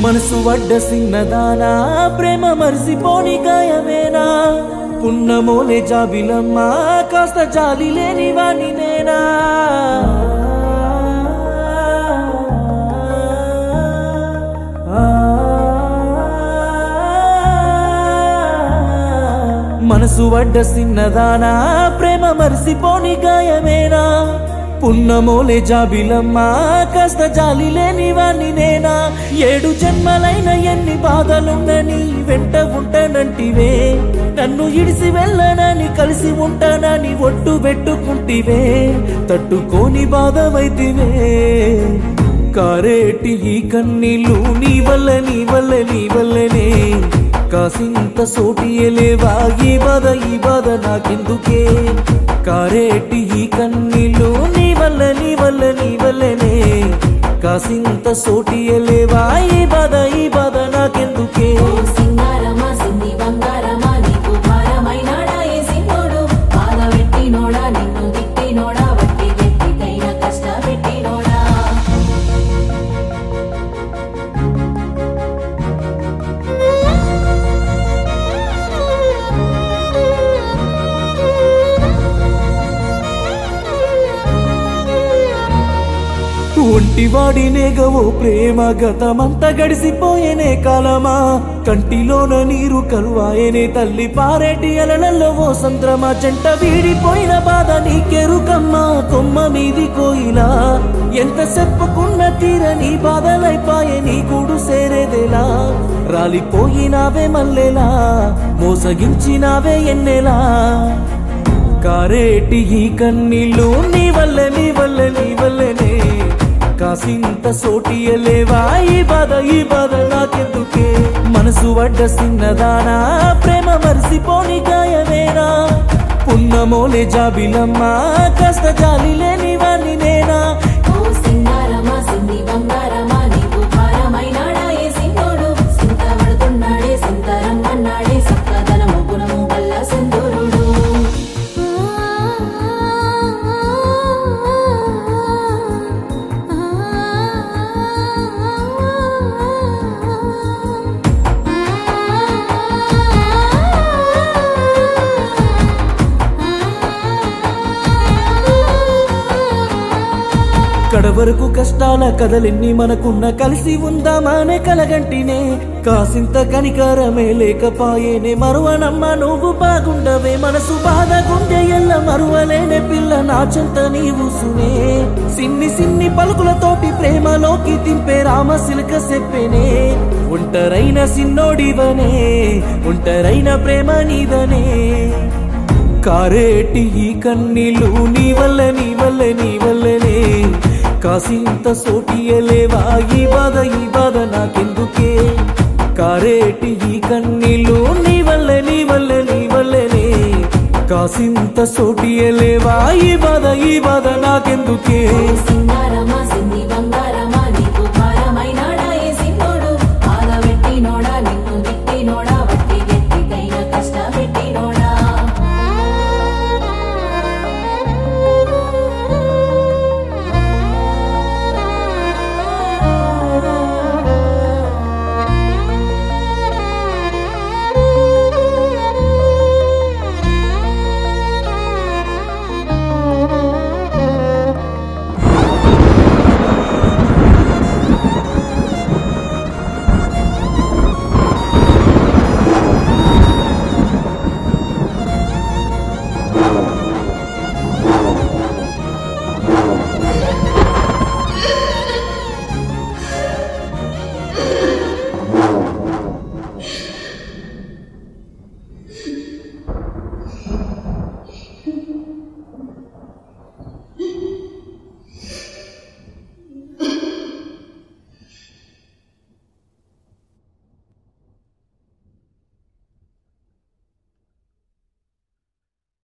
మనసు వడ్డ సిన్నదానా ప్రేమ మరిసిపోని గాయమేనా పున్నమోలే జాబిలమ్మా కాస్త జాలి లేని వాణి నేనా మనసు వడ్డ సిన్నదానా ప్రేమ మరిసిపోని గాయమేనా పున్నమోలే జాబిలమ్మా కాస్త జాలి లేని వాణ్ణి నేనా ఏడు జన్మలైన ఎన్ని బాధలుండని వెంట ఉంటానంటివే నన్ను ఇడిసి వెళ్ళనని కలిసి ఉంటానని ఒట్టు పెట్టుకుంటివే తట్టుకోని బాధవైతివే కారేటి ఈ కన్నీళ్ళు నీ వల్ల నీ వల్ల నీ వల్లనే కాసింత సోటియలేవా ఈ బాధ ఈ బాధ నాకెందుకే కారేటి ఈ కన్నీళ్ళు నీ వల్ల నీ వల్ల నీ వల్లనే కాసింత సోటియలేవా ఈ బాధ ఈ బాధ నాకెందుకే ఓ సింగారమా సిన్ని బంగారమా నీకు భారమైనాడా ఏ సిన్నోడు బాధ పెట్టినోడా నిన్ను తిట్టినోడా వట్టి గట్టికైన కష్ట పెట్టినోడా ఒంటివాడినేగవో ప్రేమ గతమంతా గడిసిపోయేనే కాలమా కంటిలోన నీరు కలువాయనే తల్లి పారేటి అలలలో ఓ సంద్రమా జంట వీడిపోయిన బాధ నీకెరుకమ్మా కొమ్మ మీది కోయిలా ఎంత చెప్పుకున్న తీరని బాధలైపాయే నీ కూడు సేరేదేలా రాలిపోయినావే మల్లెలా మోసగించినావే ఎన్నెలా కారేటి ఈ కన్నీళ్ళు నీ వల్ల నీ వల్ల నీ వల్లనే కాసింత సోటియలేవా ఈ బాధ ఈ బాధ నాకెందుకే మనసు వడ్డ సిన్నదానా ప్రేమ మరిసిపోని గాయమేనా పున్నమోలే జాబిలమ్మా కాస్త జాలి లేని వాణ్ణి నేనా ఓ సింగారమా సిన్ని బంగారమా నీకు భారమైనాడా ఏ సిన్నోడు సింత పడుతున్నాడే సింతరం అన్నాడే సక్కదనము గుణము వల్ల సింధూరుడు కడవరకు కష్టాల కథలెన్ని మనకున్న కలిసి ఉందామానే కలగంటినే కాసింత కనికరమే లేకపాయేనే మరువనమ్మ నువ్వు బాగుండవే మనసు బాధ గుండె ఎల్ల మరువలేనే పిల్ల నా చెంత నీవు సునే సిన్ని సిన్ని పలుకులతోటి ప్రేమలోకి తింపే రామ సిలక చెప్పేనే ఒంటరైన సిన్నోడివనే ఒంటరైన ప్రేమ నీదనే కారేటి ఈ కన్నీళ్ళు నీ వల్ల నీ వల్ల నీ వల్లనే కాసింత సోటియలేవా ఈ బాధ ఈ బాధ నాకెందుకే కారేటి ఈ కన్నీళ్ళు నీ వల్ల నీ వల్ల నీ వల్లనే కాసింత సోటియలేవా ఈ బాధ ఈ బాధ నాకెందుకే సింగారమా సిన్ని బంగారమా